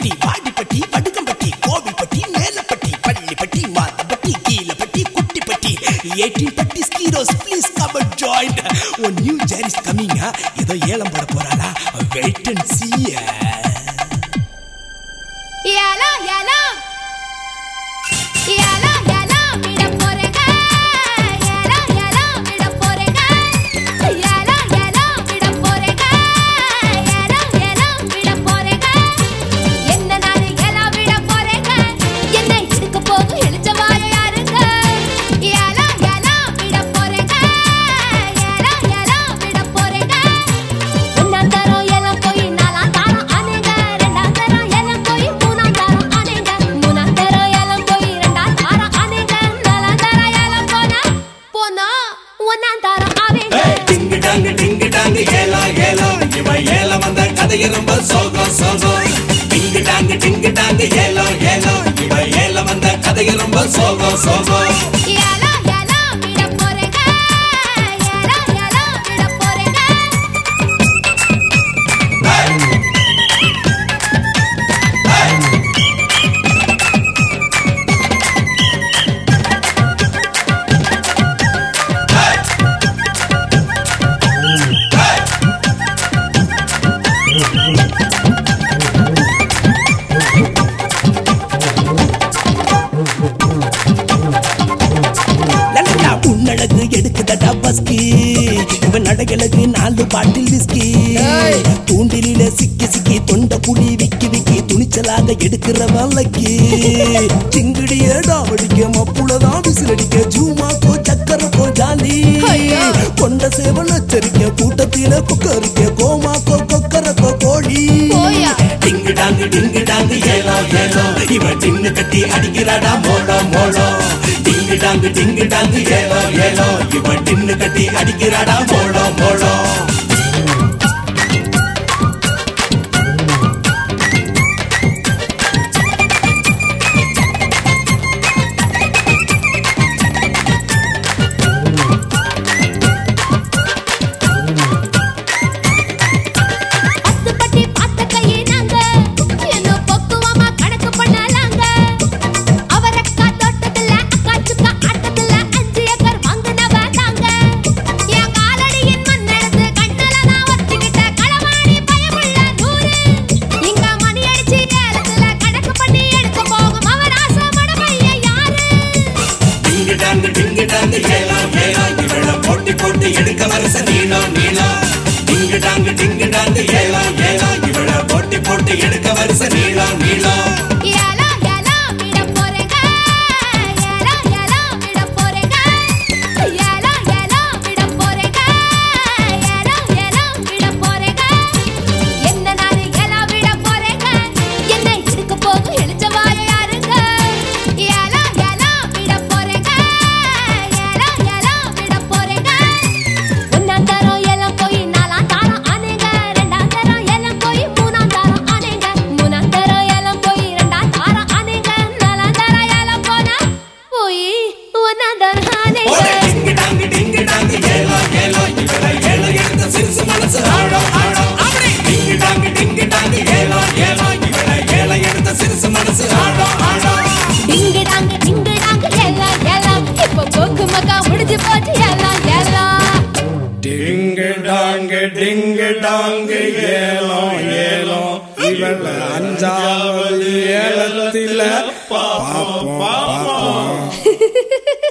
பட்டி வாடிப்பட்டி வடுகம்பட்டி கோவில்பட்டி மேலப்பட்டி பள்ளிப்பட்டி மாத்தப்பட்டி கீழப்பட்டி குட்டிப்பட்டி எயிட்டீன் பட்டி ஸ்கீரோஸ் please come and join one new year is coming ஏதோ ஏலம் போட போறாளா வெயிட் அண்ட் see ஏலம் ஏலம் ஏலம் ஏலம் விட போறேங்க ஏலம் ஏலம் விட போறேங்க ஏலம் ஏலம் விட போறேங்க ஏலம் ஏலம் விட போறேங்க என்ன நானு ஏலம் விட போறேங்க என்ன இடுக்க போகும் இழுச்சவாய யாருங்க ஏலம் ஏலம் விட போறேங்க ஏலம் ஏலம் விட போறேங்க ஒன்னாம் தரம் ஏலம் போய் நாலாம் தரம் ஆனேங்க ரெண்டாம் தரம் ஏலம் போய் மூணாம் தரம் ஆனேங்க மூணாம் தரம் ஏலம் போய் ரெண்டாம் தரம் ஆனேங்க நாலாம் தரம் ஏலம் போனா போனா ஒன்னாம் தரம் ஆவேங்க டிங்கு டாங்கு டிங்கு டாங்கு ஏலோ ஏலோ இவ ஏல வந்த கதை ரொம்ப சோகம் சோகம் டிங்கு டாங்கு டிங்கு டாங்கு ஏலோ ஏலோ இவ ஏல வந்த கதை ரொம்ப சோகம் சோகம் ஏலம் ஏலம் விட போறேங்க ஏலம் ஏலம் விட போறேங்க லல்லா உன்னழகு எடுக்குதடா பஸ்கி இவன் நடைகளுக்கு நாலு பாட்டில் விஸ்கி தூண்டில சிக்கி சிக்கி தொண்ட புலி விக்கி விக்கி துணிச்சலாக எடுக்கிற வல்லைக்கு சிங்கிடியடா வடிக்க மப்புளதான் விசிலடிக்க ஜூமாக்கோ சக்கரக்கோ ஜாலி ஐயா. கொண்ட சேவல் எச்சரிக்க கூட்டத்தில குக்கரிக்க கோமாக்கோ கொக்கரக்கோ கோழி போயா டிங்கு டாங்கு டிங்கு டாங்கு ஏலோ ஏலோ இவ டின்னு கட்டி அடிக்கிறாடா மோளோ மோளோ டிங்கு டாங்கு டிங்கு டாங்கு ஏலோ ஏலோ இவ டின்னு கட்டி அடிக்கிறாடா மோளோ மோளோ பத்து பட்டி பார்த்த கையே நாங்க என்ன பக்குவமா கணக்கு பண்ணலாங்க அவரக்கா தோட்டத்துல அக்கா சுக்கா ஆட்டத்துல அஞ்சு ஏக்கர் வாங்குனவ தாங்க என் காலடியின் மண் நடந்து கண்ணல நான் ஒத்திக்கிட்ட களவாணி பயமுள்ள நூறு இங்க மணி அடிச்சு ஏலத்துல கணக்கு பண்ணி எடுக்க போகும் அவர் ஆசைப்பட பையன் யாரு டிங்கு டாங்கு டிங்கு டாங்கு ஏலோ ஏலோ இவள போட்டி போட்டு எடுக்க வரச நீளோ நீளோ டிங்கு டாங்கு டிங்கு டாங்கு ஏலோ ஏலோ இவள போட்டி போட்டு எடுக்க வரச நீளோ நீளோ ஏலம் ஏலம் விட போறேங்க ஏலம் ஏலம் விட போறேங்க ஏலம் ஏலம் விட போறேங்க ஏலம் ஏலம் விட போறேங்க என்ன நானு ஏலம் விட போறேங்க என்ன இடுக்க போகும் இழுச்சவாய யாருங்க ஏலம் ஏலம் விட போறேங்க ஏலம் ஏலம் விட போறேங்க ஒன்னாம் தரம் ஏலம் போய் நாலாம் தரம் ஆனேங்க ரெண்டாம் தரம் ஏலம் போய் மூணாம் தரம் ஆனேங்க மூணாம் தரம் ஏலம் போய் ரெண்டாம் தரம் ஆனேங்க நாலாம் தரம் ஏலம் போனா போய் ஒன்னாம் தரம் ஆனேங்க ஓட டிங்கு டாங்கு டிங்கு டாங்கு ஏலோ ஏலோ இவள ஏலோ எடுத்த சிறுசு மனசு ஆழோ ஆழோ டிங்கு டாங்கு டிங்கு டாங்கு ஏலோ ஏலோ இவள ஏலோ எடுத்த சிறுசு மனசு ஆழோ ஆழோ டிங்கு டாங்கு டிங்கு டாங்கு எல்லாம் எல்லாம் இப்போ போக்கு மக்கா முடிஞ்சு போச்சு எல்லாம் எல்லாம் டிங்கு டாங்கு டிங்கு டாங்கு ஏலம் ஏலம் இவள் அஞ்சாவது ஏலத்தில பாப்போம் பாப்போம்